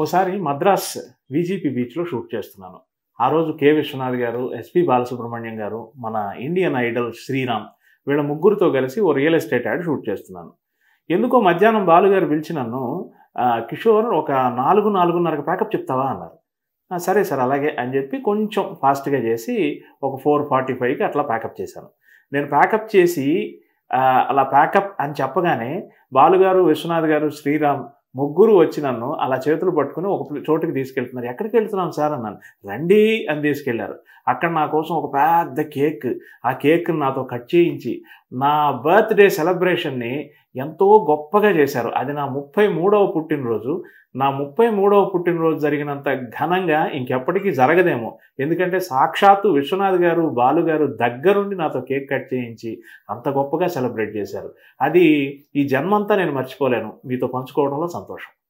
ఓసారి మద్రాస్ విజీపీ బీచ్లో షూట్ చేస్తున్నాను ఆ రోజు కె విశ్వనాథ్ గారు ఎస్పి బాలసుబ్రహ్మణ్యం గారు మన ఇండియన్ ఐడల్ శ్రీరామ్ వీళ్ళ ముగ్గురితో కలిసి ఓ రియల్ ఎస్టేట్ యాడ్ షూట్ చేస్తున్నాను ఎందుకో మధ్యాహ్నం బాలు గారు పిలిచి నన్ను "ఆ, కిషోర్ ఒక నాలుగు నాలుగున్నరకు ప్యాకప్ చెప్తావా అన్నారు "ఆ, సరే సార్ అలాగే అని చెప్పి కొంచెం ఫాస్ట్గా చేసి ఒక ఫోర్ ఫార్టీ ఫైవ్కి అట్లా ప్యాకప్ చేశాను నేను ప్యాకప్ చేసి ఆ, అలా ప్యాకప్ అని చెప్పగానే బాలుగారు విశ్వనాథ్ గారు శ్రీరామ్ ముగ్గురు వచ్చి నన్ను అలా చేతులు పట్టుకుని ఒక ప్ల- చోటుకి తీసుకెళ్తున్నారు ఎక్కడికి వెళ్తున్నాం సార్ అన్నాను రండి అని తీసుకెళ్లారు అక్కడ నా కోసం ఒక పెద్ద కేక్ ఆ కేక్ని నాతో కట్ చేయించి నా బర్త్డే సెలబ్రేషన్ని ఎంతో గొప్పగా చేశారు అది నా ముప్పై మూడవ పుట్టినరోజు నా ముప్పై మూడవ పుట్టినరోజు జరిగినంత ఘనంగా ఇంకెప్పటికీ జరగదేమో ఎందుకంటే సాక్షాత్తు విశ్వనాథ్ గారు బాలు గారు దగ్గరుండి నాతో కేక్ కట్ చేయించి అంత గొప్పగా సెలబ్రేట్ చేశారు అది ఈ జన్మంతా నేను మర్చిపోలేను మీతో పంచుకోవడంలో సంతోషం